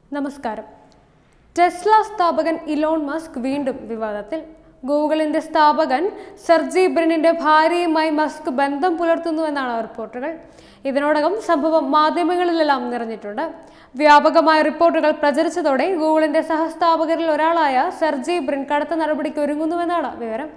നമസ്കാരം ടെസ്ല സ്ഥാപകൻ Elon Musk വീണ്ടും വിവാദത്തിൽ ഗൂഗിളിന്റെ സ്ഥാപകൻ സെർജി ബ്രിനിന്റെ ഭാര്യയുമായി മസ്ക് ബന്ധം പുലർത്തുന്നുവെന്നാണ് റിപ്പോർട്ടുകൾ ഇതിനോടകം സംഭവം മാധ്യമങ്ങളിലെല്ലാം നിറഞ്ഞിട്ടുണ്ട് വ്യാപകമായ റിപ്പോർട്ടുകൾ പ്രചരിച്ചതോടെ ഗൂഗിളിന്റെ സഹസ്ഥാപകരിൽ ഒരാളായ സെർജി ബ്രിൻ കടുത്ത നടപടിക്ക് ഒരുങ്ങുന്നുവെന്നാണ് വിവരം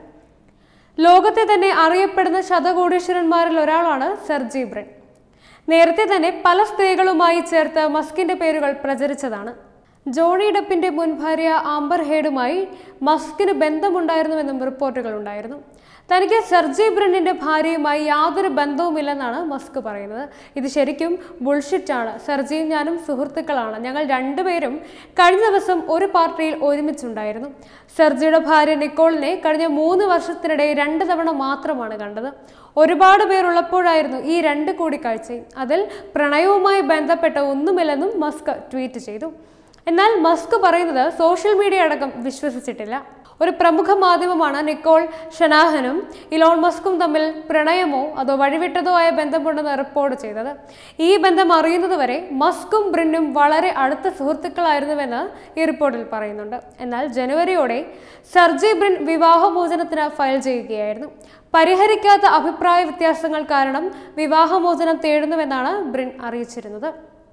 ലോകത്തെ തന്നെ അറിയപ്പെടുന്ന ശതകോടീശ്വരന്മാരിൽ ഒരാളാണ് സെർജി ബ്രിൻ നേരത്തെ തന്നെ പല സ്ത്രീകളുമായി ചേർത്ത് മസ്കിന്റെ പേരുകൾ പ്രചരിച്ചതാണ് ജോണി ഡെപ്പിന്റെ മുൻ ഭാര്യ ആംബർ ഹേഡുമായി മസ്കിന് ബന്ധമുണ്ടായിരുന്നുവെന്നും റിപ്പോർട്ടുകൾ ഉണ്ടായിരുന്നു തനിക്ക് സെർജി ബ്രിന്നിന്റെ ഭാര്യയുമായി യാതൊരു ബന്ധവുമില്ലെന്നാണ് മസ്ക് പറയുന്നത് ഇത് ശരിക്കും ബുൾഷിറ്റാണ് സെർജിയും ഞാനും സുഹൃത്തുക്കളാണ് ഞങ്ങൾ രണ്ടുപേരും കഴിഞ്ഞ ദിവസം ഒരു പാർട്ടിയിൽ ഒരുമിച്ചുണ്ടായിരുന്നു സെർജിയുടെ ഭാര്യ നിക്കോളിനെ കഴിഞ്ഞ മൂന്ന് വർഷത്തിനിടെ രണ്ട് തവണ മാത്രമാണ് കണ്ടത് ഒരുപാട് പേരുള്ളപ്പോഴായിരുന്നു ഈ രണ്ട് കൂടിക്കാഴ്ചയും അതിൽ പ്രണയവുമായി ബന്ധപ്പെട്ട ഒന്നുമില്ലെന്നും മസ്ക് ട്വീറ്റ് ചെയ്തു എന്നാൽ മസ്ക് പറയുന്നത് സോഷ്യൽ മീഡിയ അടക്കം വിശ്വസിച്ചിട്ടില്ല ഒരു പ്രമുഖ മാധ്യമമാണ് നിക്കോൾ ഷനാഹനും ഇലോൺ മസ്കും തമ്മിൽ പ്രണയമോ അതോ വഴിവിട്ടതോ ആയ ബന്ധമുണ്ടെന്ന് റിപ്പോർട്ട് ചെയ്തത് ഈ ബന്ധം അറിയുന്നതുവരെ മസ്കും ബ്രിന്നും വളരെ അടുത്ത സുഹൃത്തുക്കളായിരുന്നുവെന്ന് ഈ റിപ്പോർട്ടിൽ പറയുന്നുണ്ട് എന്നാൽ ജനുവരിയോടെ സർജി ബ്രിൻ വിവാഹമോചനത്തിന് ഫയൽ ചെയ്യുകയായിരുന്നു പരിഹരിക്കാത്ത അഭിപ്രായ വ്യത്യാസങ്ങൾ കാരണം വിവാഹമോചനം തേടുന്നുവെന്നാണ് ബ്രിൻ അറിയിച്ചിരുന്നത്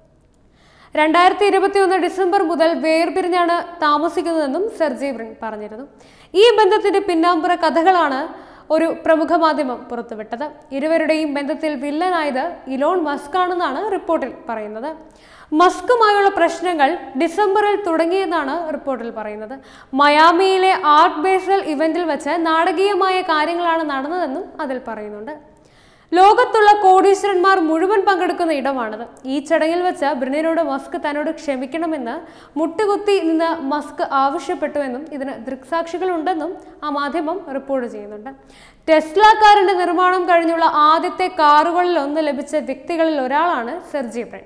രണ്ടായിരത്തി ഇരുപത്തി ഒന്ന് ഡിസംബർ മുതൽ വേർപിരിഞ്ഞാണ് താമസിക്കുന്നതെന്നും സെർജി ബ്രിൻ പറഞ്ഞിരുന്നു ഈ ബന്ധത്തിന്റെ പിന്നാമ്പുറ കഥകളാണ് ഒരു പ്രമുഖ മാധ്യമം പുറത്തുവിട്ടത് ഇരുവരുടെയും ബന്ധത്തിൽ വില്ലനായത് ഇലോൺ മസ്ക് ആണെന്നാണ് റിപ്പോർട്ടിൽ പറയുന്നത് മസ്കുമായുള്ള പ്രശ്നങ്ങൾ ഡിസംബറിൽ തുടങ്ങിയെന്നാണ് റിപ്പോർട്ടിൽ പറയുന്നത് മയാമിയിലെ ആർട്ട് ബേസൽ ഇവന്റിൽ വെച്ച് നാടകീയമായ കാര്യങ്ങളാണ് നടന്നതെന്നും അതിൽ പറയുന്നുണ്ട് ലോകത്തുള്ള കോടീശ്വരന്മാർ മുഴുവൻ പങ്കെടുക്കുന്ന ഇടമാണത് ഈ ചടങ്ങിൽ വെച്ച് ബ്രിനോട് മസ്ക് തന്നോട് ക്ഷമിക്കണമെന്ന് മുട്ടുകുത്തി നിന്ന് മസ്ക് ആവശ്യപ്പെട്ടുവെന്നും ഇതിന് ദൃക്സാക്ഷികളുണ്ടെന്നും ആ മാധ്യമം റിപ്പോർട്ട് ചെയ്യുന്നുണ്ട് ടെസ്ല കാറിന്റെ നിർമ്മാണം കഴിഞ്ഞുള്ള ആദ്യത്തെ കാറുകളിൽ ഒന്ന് ലഭിച്ച വ്യക്തികളിൽ ഒരാളാണ് സെർജി ബ്രൻ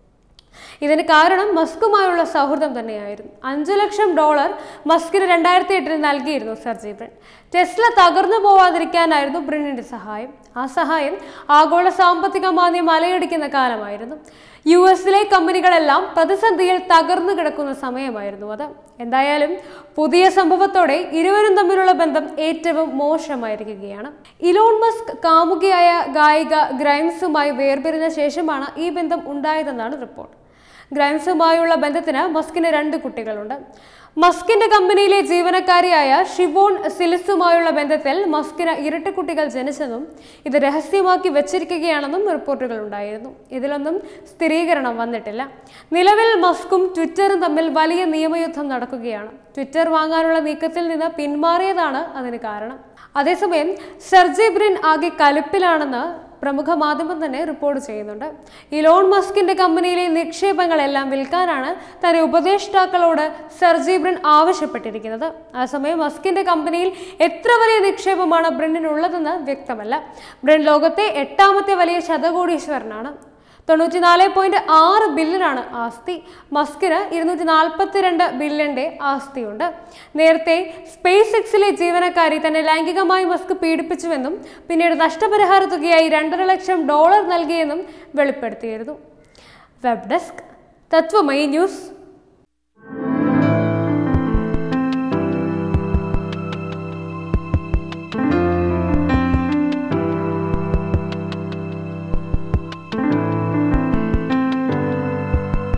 ഇതിന് കാരണം മസ്കുമായുള്ള സൗഹൃദം തന്നെയായിരുന്നു അഞ്ചു ലക്ഷം ഡോളർ മസ്കിന് രണ്ടായിരത്തി എട്ടിൽ നൽകിയിരുന്നു സെർജി ബ്രിൻ ടെസ്ല തകർന്നു പോവാതിരിക്കാനായിരുന്നു ബ്രിന്നിന്റെ സഹായം ആ സഹായം ആഗോള സാമ്പത്തിക മാന്ദ്യം അലയടിക്കുന്ന കാലമായിരുന്നു യു എസിലെ കമ്പനികളെല്ലാം പ്രതിസന്ധിയിൽ തകർന്നു കിടക്കുന്ന സമയമായിരുന്നു അത് എന്തായാലും പുതിയ സംഭവത്തോടെ ഇരുവരും തമ്മിലുള്ള ബന്ധം ഏറ്റവും മോശമായിരിക്കുകയാണ് ഇലോൺ മസ്ക് കാമുകിയായ ഗായിക ഗ്രൈംസുമായി വേർപിരിഞ്ഞ ശേഷമാണ് ഈ ബന്ധം ഉണ്ടായതെന്നാണ് റിപ്പോർട്ട് ഗ്രൈംസുമായുള്ള ബന്ധത്തിന് മസ്കിന് രണ്ട് കുട്ടികളുണ്ട് മസ്കിന്റെ കമ്പനിയിലെ ജീവനക്കാരിയായ ഷിവോൺ സിലിസുമായുള്ള ബന്ധത്തിൽ മസ്കിന് ഇരട്ട കുട്ടികൾ ജനിച്ചെന്നും ഇത് രഹസ്യമാക്കി വെച്ചിരിക്കുകയാണെന്നും റിപ്പോർട്ടുകൾ ഉണ്ടായിരുന്നു ഇതിലൊന്നും സ്ഥിരീകരണം വന്നിട്ടില്ല നിലവിൽ മസ്കും ട്വിറ്ററും തമ്മിൽ വലിയ നിയമയുദ്ധം നടക്കുകയാണ് ട്വിറ്റർ വാങ്ങാനുള്ള നീക്കത്തിൽ നിന്ന് പിന്മാറിയതാണ് അതിന് കാരണം അതേസമയം സെർജി ബ്രിൻ ആകെ കലിപ്പിലാണെന്ന് പ്രമുഖ മാധ്യമം തന്നെ റിപ്പോർട്ട് ചെയ്യുന്നുണ്ട് ഇലോൺ മസ്കിന്റെ കമ്പനിയിലെ നിക്ഷേപങ്ങളെല്ലാം വിൽക്കാനാണ് തന്റെ ഉപദേഷ്ടാക്കളോട് സെർജി ബ്രിൻ ആവശ്യപ്പെട്ടിരിക്കുന്നത് അതേസമയം മസ്കിന്റെ കമ്പനിയിൽ എത്ര വലിയ നിക്ഷേപമാണ് ബ്രിന്നിനുള്ളതെന്ന് വ്യക്തമല്ല ബ്രിൻ ലോകത്തെ എട്ടാമത്തെ വലിയ ശതകോടീശ്വരനാണ് തൊണ്ണൂറ്റിനാല് പോയിന്റ് ആറ് ബില്യനാണ് ആസ്തി മസ്കിന് ഇരുന്നൂറ്റി നാൽപ്പത്തിരണ്ട് ബില്യന്റെ ആസ്തിയുണ്ട് നേരത്തെ സ്പേസ് എക്സിലെ ജീവനക്കാരി തന്നെ ലൈംഗികമായി മസ്ക് പീഡിപ്പിച്ചുവെന്നും പിന്നീട് നഷ്ടപരിഹാര തുകയായി രണ്ടര ലക്ഷം ഡോളർ നൽകിയെന്നും വെളിപ്പെടുത്തിയിരുന്നു വെബ് ഡെസ്ക് തത്വമയി ന്യൂസ്